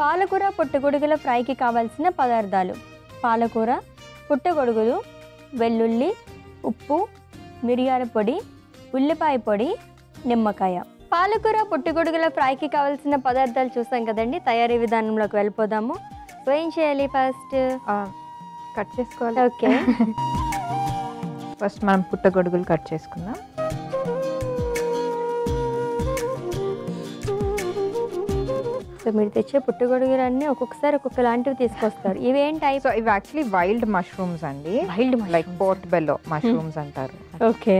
పాలకూర పుట్టగొడుగుల ఫ్రైకి కావాల్సిన పదార్థాలు పాలకూర పుట్టగొడుగులు వెల్లుల్లి ఉప్పు మిరియాల పొడి ఉల్లిపాయ పొడి నిమ్మకాయ పాలకూర పుట్టగొడుగుల ఫ్రైకి కావాల్సిన పదార్థాలు చూసాం కదండి తయారీ విధానంలోకి వెళ్ళిపోదాము సో ఏం చేయాలి ఫస్ట్ కట్ చేసుకోవాలి ఓకే ఫస్ట్ మనం పుట్టగొడుగులు కట్ చేసుకుందాం సో మీరు తెచ్చే పుట్టగొడుగులన్నీ ఒక్కొక్కసారి ఒక్కొక్క లాంటివి తీసుకొస్తారు ఇవేం టైప్ సో ఇవి యాక్చువల్లీ వైల్డ్ మష్రూమ్స్ అండి wild like portobello mushrooms అంటారు ఓకే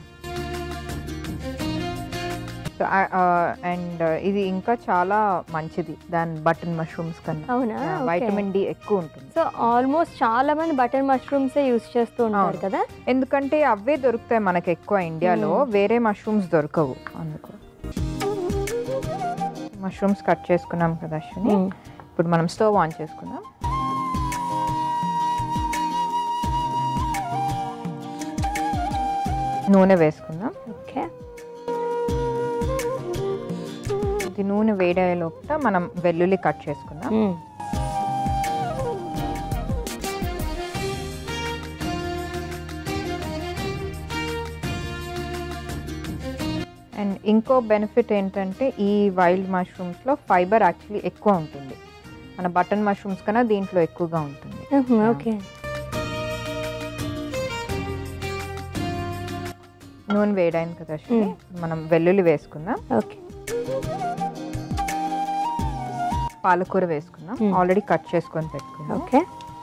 సో అండ్ ఇది ఇంకా చాలా మంచిది దాని బటన్ మష్రూమ్స్ కన్నా అవునా Okay. వైటమిన్ డి ఎక్కువ ఉంటుంది సో ఆల్మోస్ట్ చాలా మంది బటర్ మష్రూమ్స్ యూస్ చేస్తూ ఉంటారు అవును. కదా ఎందుకంటే అవే దొరుకుతాయి మనకి ఎక్కువ ఇండియాలో వేరే మష్రూమ్స్ దొరకవు అందుకు మష్రూమ్స్ కట్ చేసుకున్నాం కదా అశ్విని మ్మ్. ఇప్పుడు మనం స్టవ్ ఆన్ చేసుకుందాం నూనె వేసుకుందాం ఓకే ఇది నూనె వేడయ్యే లోపల మనం వెల్లుల్లి కట్ చేసుకుందాం మ్మ్. అండ్ ఇంకో బెనిఫిట్ ఏంటంటే ఈ వైల్డ్ మష్రూమ్స్లో ఫైబర్ యాక్చువల్లీ ఎక్కువ ఉంటుంది మన బటన్ మష్రూమ్స్ కన్నా దీంట్లో ఎక్కువగా ఉంటుంది మ్మ్. ఓకే నూనె వేడైంది కదా అశ్విని మనం వెల్లుల్లి వేసుకుందాం ఓకే పాలకూర వేసుకుందాం Hmm. ఆల్రెడీ కట్ చేసుకొని పెట్టుకుందాం ఓకే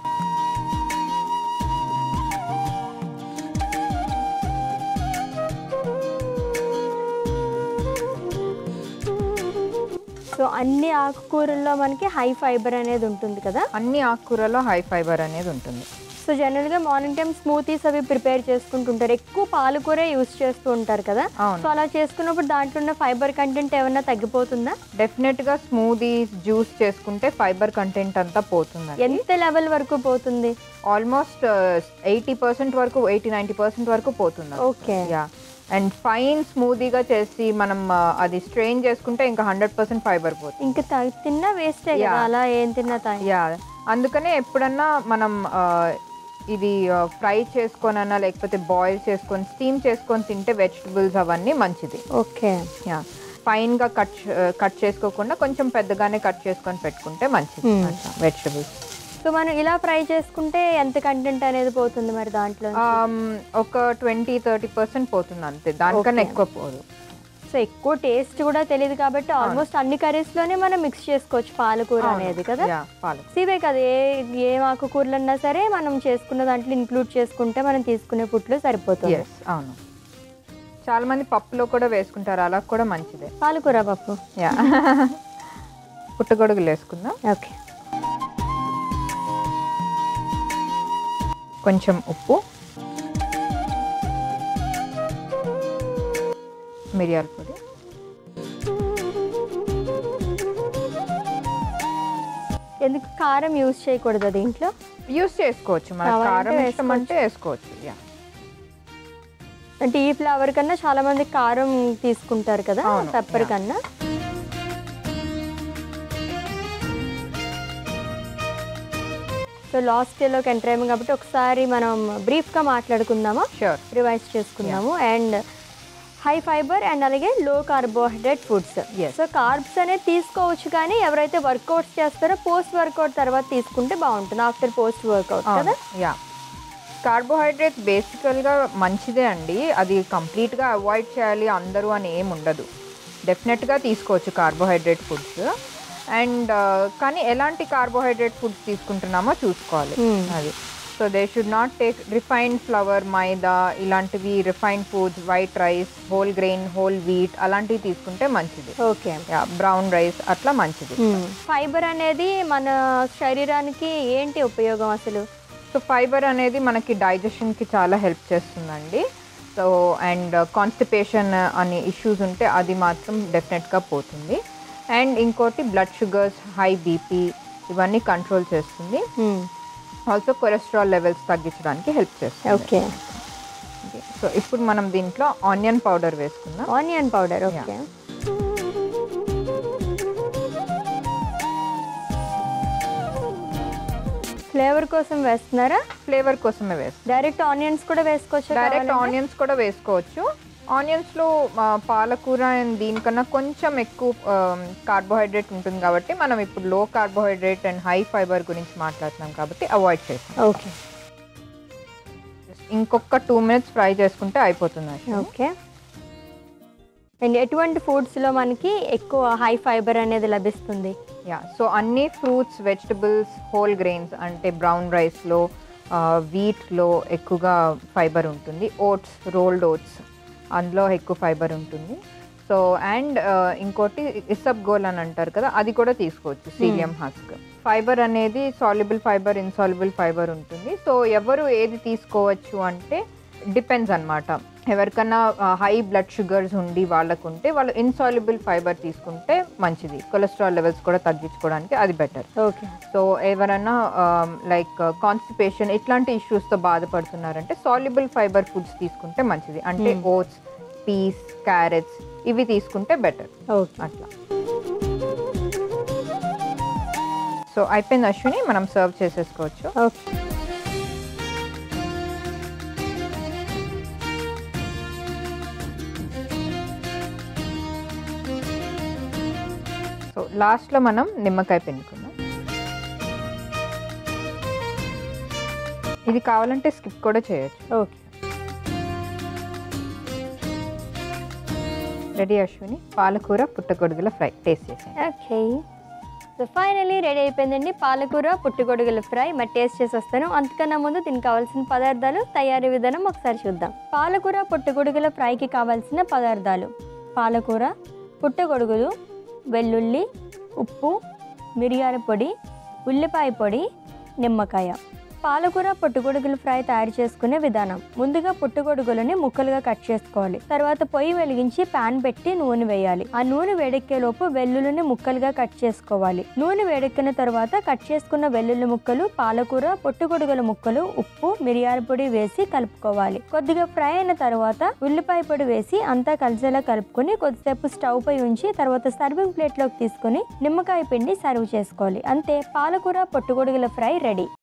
సో అన్ని ఆకుకూరల్లో మనకి హై ఫైబర్ అనేది ఉంటుంది కదా అన్ని ఆకుకూరలో హై ఫైబర్ అనేది ఉంటుంది సో జనరల్గా మార్నింగ్ టైం స్మూతీస్ అవి ప్రిపేర్ చేసుకుంటుంటారు ఎక్కువ పాలకూరే యూస్ చేస్తూ ఉంటారు కదా సో అవును అలా చేసుకున్నప్పుడు దాంట్లో ఉన్న ఫైబర్ కంటెంట్ ఏమన్నా తగ్గిపోతుందా డెఫినెట్ గా స్మూదీస్ జ్యూస్ చేసుకుంటే ఫైబర్ కంటెంట్ అంతా పోతుంది ఎంత లెవెల్ వరకు పోతుంది ఆల్మోస్ట్ ఎయిటీ పర్సెంట్ వరకు ఎయిటీ నైన్టీ పర్సెంట్ వరకు పోతుంది ఓకే యా అండ్ ఫైన్ స్మూదీగా చేసి మనం uh, అది స్ట్రెయిన్ చేసుకుంటే ఇంకా హండ్రెడ్ పర్సెంట్ ఫైబర్ పోతుంది ఇంకా త- తిన్నా వేస్టే కదా Yeah. అలా ఏం తిన్నా తాగి యా అందుకనే ఎప్పుడన్నా మనం uh, ఇది ఫ్రై చేసుకొనన్నా లేకపోతే బాయిల్ చేసుకొని స్టీమ్ చేసుకొని తింటే వెజిటబుల్స్ అవన్నీ మంచిది ఓకే యా ఫైన్గా కట్ కట్ చేసుకోకుండా కొంచెం పెద్దగానే కట్ చేసుకొని పెట్టుకుంటే మంచిది Hmm. వెజిటబుల్స్ సో మనం ఇలా ఫ్రై చేసుకుంటే ఎంత కంటెంట్ అనేది పోతుంది మరి దాంట్లో ఒక ట్వంటీ థర్టీ పర్సెంట్ పోతుంది అంతే దానికన్నా Okay. ఎక్కువ పోదు సో ఎక్కువ టేస్ట్ కూడా తెలియదు కాబట్టి ఆల్మోస్ట్ అన్ని కర్రీస్ లోనే మనం మిక్స్ చేసుకోవచ్చు పాలకూర అనేది కదా యా పాలక్ ఇవే కదా ఏ ఏ ఆకుకూరలు అన్నా సరే మనం చేసుకున్న దాంట్లో ఇంక్లూడ్ చేసుకుంటే మనం తీసుకునే పుట్లు సరిపోతుంది ఎస్ అవును చాలా మంది పప్పులో కూడా వేసుకుంటారు అలా కూడా మంచిదే పాలకూర పప్పు యా పుట్టగొడుగులు వేసుకుందాం ఓకే కొంచెం ఉప్పు మిరియాల పొడి ఎందుకు కారం యూజ్ చేయకూడదు దీంట్లో యూస్ చేసుకోవచ్చు మన కావాలంటే కారం ఇష్టం అంటే వేసుకోవచ్చు యా అంటే ఈ ఫ్లేవర్ కన్నా చాలా మంది కారం తీసుకుంటారు కదా అవును, పెప్పర్ yeah. కన్నా సో లాస్ట్ ఇయర్లోకి ఎంటర్ అయ్యాము కాబట్టి ఒకసారి మనం బ్రీఫ్గా మాట్లాడుకుందామా షూర్ రివైజ్ చేసుకుందాము అండ్ హై ఫైబర్ అండ్ అలాగే low carbohydrate foods Yes. So carbs అనేది తీసుకోవచ్చు కానీ ఎవరైతే వర్కౌట్స్ చేస్తారో పోస్ట్ వర్కౌట్ తర్వాత తీసుకుంటే బాగుంటుంది ఆఫ్టర్ పోస్ట్ వర్కౌట్ కదా యా కార్బోహైడ్రేట్స్ బేసికల్గా మంచిదే అండి అది కంప్లీట్గా అవాయిడ్ చేయాలి అందరూ అని ఏం ఉండదు డెఫినెట్గా తీసుకోవచ్చు కార్బోహైడ్రేట్ ఫుడ్స్ అండ్ కానీ ఎలాంటి కార్బోహైడ్రేట్ ఫుడ్స్ తీసుకుంటున్నామో చూసుకోవాలి Hmm. అది so they should not take refined flour maida ఇలాంటివి refined foods white rice whole grain whole wheat అలాంటివి తీసుకుంటే మంచిది ఓకే యా బ్రౌన్ రైస్ అట్లా మంచిది ఫైబర్ అనేది మన శరీరానికి ఏంటి ఉపయోగం అసలు సో ఫైబర్ అనేది మనకి డైజెషన్కి చాలా హెల్ప్ చేస్తుందండి సో అండ్ కాన్స్టిపేషన్ అనే ఇష్యూస్ ఉంటే అది మాత్రం డెఫినెట్గా పోతుంది అండ్ ఇంకోటి బ్లడ్ షుగర్స్ హై బీపీ ఇవన్నీ కంట్రోల్ చేస్తుంది ఆల్సో కొలెస్ట్రాల్ లెవెల్స్ తగ్గించడానికి హెల్ప్ చేస్తుంది ఓకే సో ఇప్పుడు మనం దీంట్లో ఆనియన్ పౌడర్ వేసుకుందాం ఆనియన్ పౌడర్ ఓకే ఫ్లేవర్ కోసం వేస్తున్నారా ఫ్లేవర్ కోసమే వేస్తాం డైరెక్ట్ ఆనియన్స్ కూడా వేసుకోవచ్చు డైరెక్ట్ ఆనియన్స్ కూడా వేసుకోవచ్చు ఆనియన్స్లో పాలకూర అండ్ దీనికన్నా కొంచెం ఎక్కువ కార్బోహైడ్రేట్ ఉంటుంది కాబట్టి మనం ఇప్పుడు లో కార్బోహైడ్రేట్ అండ్ హై ఫైబర్ గురించి మాట్లాడుతున్నాం కాబట్టి అవాయిడ్ చేస్తాం ఓకే ఇంకొక టూ మినిట్స్ ఫ్రై చేసుకుంటే అయిపోతుంది ఓకే అండ్ ఎటువంటి ఫుడ్స్లో మనకి ఎక్కువ హై ఫైబర్ అనేది లభిస్తుంది యా సో అన్ని ఫ్రూట్స్ వెజిటబుల్స్ హోల్ గ్రెయిన్స్ అంటే బ్రౌన్ రైస్లో వీట్లో ఎక్కువగా ఫైబర్ ఉంటుంది ఓట్స్ రోల్డ్ ఓట్స్ అందులో ఎక్కువ ఫైబర్ ఉంటుంది సో అండ్ ఇంకోటి ఇసబ్ గోల్ అని అంటారు కదా అది కూడా తీసుకోవచ్చు సీలియం హస్క్ ఫైబర్ అనేది సాల్యుబుల్ ఫైబర్ ఇన్సాల్యుబుల్ ఫైబర్ ఉంటుంది సో ఎవరు ఏది తీసుకోవచ్చు అంటే డిపెండ్స్ అన్నమాట ఎవరికన్నా హై బ్లడ్ షుగర్స్ ఉండి వాళ్ళకు ఉంటే వాళ్ళు ఇన్సాల్యుబుల్ ఫైబర్ తీసుకుంటే మంచిది కొలెస్ట్రాల్ లెవెల్స్ కూడా తగ్గించుకోవడానికి అది బెటర్ ఓకే సో ఎవరన్నా లైక్ కాన్స్టిపేషన్ ఇట్లాంటి ఇష్యూస్తో బాధపడుతున్నారంటే సాల్యుబుల్ ఫైబర్ ఫుడ్స్ తీసుకుంటే మంచిది అంటే ఓట్స్ పీస్ క్యారెట్స్ ఇవి తీసుకుంటే బెటర్ ఓకే అట్లా సో అయిపోయింది అశ్విని మనం సర్వ్ చేసేసుకోవచ్చు ఓకే సో లాస్ట్లో మనం నిమ్మకాయ పిండుకుందాం ఇది కావాలంటే స్కిప్ కూడా చేయొచ్చు ఓకే రెడీ అశ్విని పాలకూర పుట్టగొడుగుల ఫ్రై టేస్ట్ చేసాను ఓకే సో ఫైనలీ రెడీ అయిపోయిందండి పాలకూర పుట్టుగొడుగుల ఫ్రై మరి టేస్ట్ చేసి వస్తాను అంతకన్నా ముందు దీనికి కావాల్సిన పదార్థాలు తయారీ విధానం ఒకసారి చూద్దాం పాలకూర పుట్టుగొడుగుల ఫ్రైకి కావాల్సిన పదార్థాలు పాలకూర పుట్టగొడుగులు వెల్లుల్లి ఉప్పు మిరియాల పొడి ఉల్లిపాయ పొడి నిమ్మకాయ పాలకూర పుట్టుగొడుగులు ఫ్రై తయారు చేసుకునే విధానం ముందుగా పుట్టుగొడుగులని ముక్కలుగా కట్ చేసుకోవాలి తర్వాత పొయ్యి వెలిగించి పాన్ పెట్టి నూనె వేయాలి ఆ నూనె వేడెక్కే లోపు వెల్లుల్లిని ముక్కలుగా కట్ చేసుకోవాలి నూనె వేడెక్కిన తర్వాత కట్ చేసుకున్న వెల్లుల్లి ముక్కలు పాలకూర పుట్టుగొడుగుల ముక్కలు ఉప్పు మిరియాల పొడి వేసి కలుపుకోవాలి కొద్దిగా ఫ్రై అయిన తర్వాత ఉల్లిపాయ పొడి వేసి అంతా కలిసేలా కలుపుకొని కొద్దిసేపు స్టవ్ పై ఉంచి తర్వాత సర్వింగ్ ప్లేట్లోకి తీసుకొని నిమ్మకాయ పిండి సర్వ్ చేసుకోవాలి అంతే పాలకూర పుట్టుగొడుగుల ఫ్రై రెడీ